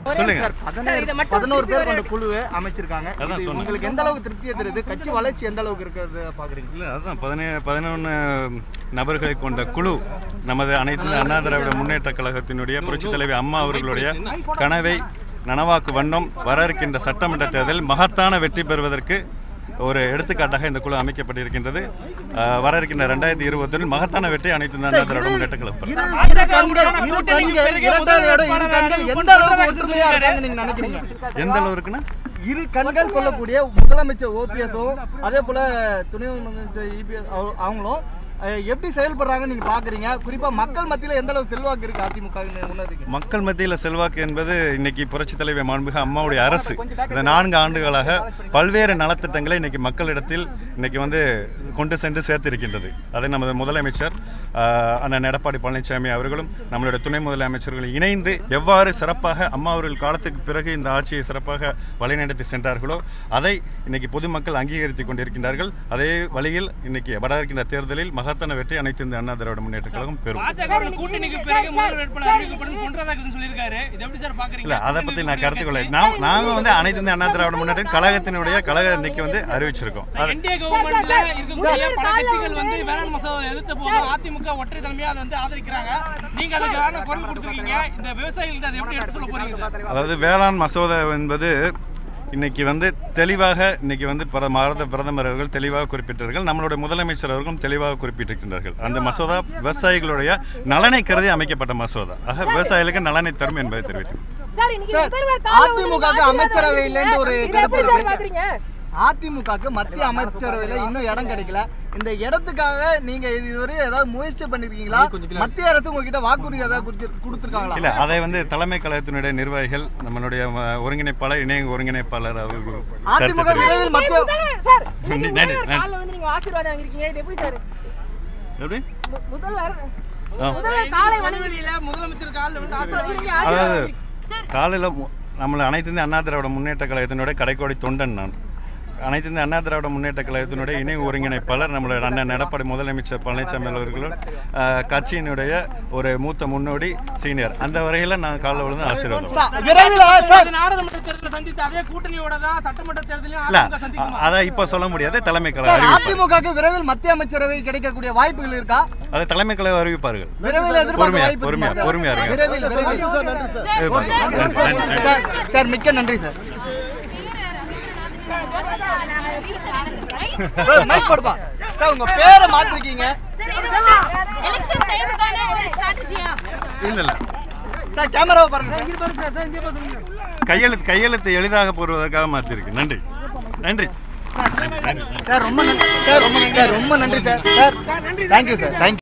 சொல்லுங்க சார், இதை மட்டும் பதினோரு பேர் திருப்பி கொண்ட குழுவை அமைச்சிருக்காங்க அதான் இது சொன்னேன். உங்களுக்கு எந்த அளவுக்கு திருப்தியை தருது கட்சி வளர்ச்சி எந்த அளவுக்கு இருக்கிறது பாக்குறீங்க இல்லை அதுதான் பதினே பதினொன்று நபர்களை கொண்ட குழு நமது அனைத்து இந்திய அண்ணா திராவிட முன்னேற்ற கழகத்தினுடைய புரட்சித் தலைவி அம்மா அவர்களுடைய கனவை நனவாக்கு வண்ணம் வர இருக்கின்ற சட்டமன்ற தேர்தலில் மகத்தான வெற்றி பெறுவதற்கு ஒரு எடுத்துக்காட்டாக இந்த குழு அமைக்கப்பட்டிருக்கின்றது அஹ், வர இருக்கின்ற ரெண்டாயிரத்தி இருபத்தொன்னில் மகத்தான வெற்றி அனைத்து இந்திய அண்ணா திராவிட முன்னேற்ற கழகம் பெறும். இரு இரு கண்கள் இரு கண்கள் இரட்டையோட இரு கண்கள் எந்த அளவுக்கு ஒற்றுமையா இருக்காங்க நீங்க நினைக்கிறீங்க எந்த அளவு இருக்குன்னா இரு கண்கள் சொல்லக்கூடிய முதலமைச்சர் ஓபிஎஸும் அதே போல துணை முதலமைச்சர் இபிஎஸ் அவங்களும் அஹ், எப்படி செயல்படுறாங்க நீங்க பாக்குறீங்க குறிப்பா மக்கள் மத்தியில எந்த அளவுக்கு செல்வாக்கு இருக்கு அதிமுக உணர்றீங்க மக்கள் மத்தியில் செல்வாக்கு என்பது இன்னைக்கு புரட்சி தலைவி மாண்புக அம்மாவுடைய அரசு இந்த நான்கு ஆண்டுகளாக பல்வேறு நலத்திட்டங்களை இன்னைக்கு மக்களிடத்தில் இன்னைக்கு வந்து கொண்டு சென்று சேர்த்திருக்கின்றது அதை நமது முதலமைச்சர் ஆஹ், அண்ணன் எடப்பாடி பழனிசாமி அவர்களும் நம்மளுடைய துணை முதலமைச்சர்கள் இணைந்து எவ்வாறு சிறப்பாக அம்மா அவர்கள் காலத்துக்கு பிறகு இந்த ஆட்சியை சிறப்பாக வழிநடத்தி சென்றார்களோ அதை இன்னைக்கு பொதுமக்கள் அங்கீகரித்துக் கொண்டிருக்கின்றார்கள் அதே வழியில் இன்னைக்கு வர இருக்கின்ற தேர்தலில் மகத்தான வெற்றி அனைத்து இந்த அண்ணா திராவிட முன்னேற்ற கழகம் பெறும் பாஜக கூட்டணிக்கு பிறகு முதல் வேட்பாளர் அறிவிக்கப்படும் பொன்ராதாகிருஷ்ணன் சொல்லியிருக்காரு இது எப்படி சார் பாக்குறீங்க இல்ல அதை பத்தி நான் கருத்து கொள்ள நான் நாங்க வந்து அனைத்து இந்திய அண்ணா திராவிட முன்னேற்ற கழகத்தினுடைய கழக இன்னைக்கு வந்து அறிவிச்சிருக்கோம் அது என்டிஏ கவர்மெண்ட்ல இருக்கக்கூடிய பல கட்சிகள் வந்து வேளாண் மசோதா எதிர்த்த போது அதிமுக ஒற்றை தலைமையா அதை வந்து ஆதரிக்கிறாங்க நீங்க அதுக்கான குரல் கொடுத்துருக்கீங்க இந்த விவசாயிகளுக்கு அதை எப்படி எடுத்து சொல்ல போறீங்க சார் அதாவது வேளாண் மசோதா என்பது இன்னைக்கு வந்து தெளிவாக இன்னைக்கு வந்து பிர- பாரத பிரதமர் அவர்கள் தெளிவாக குறிப்பிட்டார்கள் நம்மளுடைய முதலமைச்சர் அவர்களும் தெளிவாக குறிப்பிட்டிருக்கின்றார்கள் அந்த மசோதா விவசாயிகளுடைய நலனை கருதி அமைக்கப்பட்ட மசோதா ஆக விவசாயிகளுக்கு நலனை தரும் என்பதை தெரிவித்தேன் சார் இன்னைக்கு சார், முதல்வர் காலைல அதிமுக க்கு வந்து அமைச்சரவை இல்லைன்னு ஒரு இதை கருத்து எப்படி சார் இருக்கு. பாக்குறீங்க அதிமுகக்கு மத்திய அமைச்சரவையில இன்னும் இடம் கிடைக்கல இந்த இடத்துக்காக நீங்க இதுவரை ஏதாவது முயற்சி பண்ணிருக்கீங்களா மத்திய அரசு உங்ககிட்ட வாக்குறுதி ஏதாவது கொடுத்து- கொடுத்திருக்காங்களா இல்ல அதை வந்து தலைமை கழகத்தினுடைய நிர்வாகிகள் நம்மளுடைய அஹ், ஒருங்கிணைப்பாளர் இணை ஒருங்கிணைப்பாளர் அவர்கள் கருத்து அதிமுக தெரிவித்தார். விரைவில் மத்திய முதல்வர் சார் இன்னைக்கு நன்றி, நன்றி, முதல்வர் நன்றி. காலைல வந்து நீங்க ஆசீர்வாதம் வாங்கிருக்கீங்க இது எப்படி சார் எப்படி மு- முதல்வர் ஆ. முதல்வர் காலை வந்து மனுவெளியில முதலமைச்சர் காலில் வந்து ஆசீர்வாதம் நீங்க அதாவது ஆசீர்வாதம் காலையில் நம்மளை அனைத்து இந்திய அண்ணா திராவிட முன்னேற்ற கழகத்தினுடைய கடைக்கோடி தொண்டன் நான் அனைத்து இந்திய அண்ணா திராவிட முன்னேற்ற கழகத்தினுடைய இணை ஒருங்கிணைப்பாளர் நம்மளுடைய அண்ணன் எடப்பாடி முதலமைச்சர் பழனிசாமி அவர்களும் ஆஹ், கட்சியினுடைய ஒரு மூத்த முன்னோடி சீனியர் அந்த வரையில் நான் காலைல விழுந்து ஆசீர்வாதம் சார், விரைவில் சார் அது நாடாளுமன்ற தேர்தலில் சந்தித்த அதே கூட்டணியோட தான் சட்டமன்ற தேர்தலையும் இல்ல அதிமுக சந்திக்குமா அதை இப்போ சொல்ல முடியாது தலைமை கழக சார் அறிவிப்பார் அதிமுகக்கு விரைவில் மத்திய அமைச்சரவை கிடைக்கக்கூடிய வாய்ப்புகள் இருக்கா அதை தலைமை கழக அறிவிப்பார்கள் விரைவில் எதிர்பார்க்க பொறுமையா, வாய்ப்பு இருக்குமா பொறுமையா, சார்? பொறுமையா இருங்க. விரைவில் விரைவில் சார் நன்றி சார் எதிர்பார்க்கலாம். நன்றி, நன்றி, நன்றி. சார் சார் மிக்க நன்றி சார் சார் மைக் போடுப்பா சார் உங்க பேரை மாத்திருக்கீங்க எலெக்ஷன் டைமுக்கான ஒரு ஸ்ட்ராட்டஜியா இல்ல இல்ல சார் கேமராவை பாருங்க சார். கையெழுத்து கையெழுத்து எளிதாக போடுவதற்காக மாற்றிருக்கு நன்றி நன்றி நன்றி நன்றி சார் ரொம்ப நன்றி சார் ரொம்ப சார் ரொம்ப நன்றி sir sir thank you sir thank you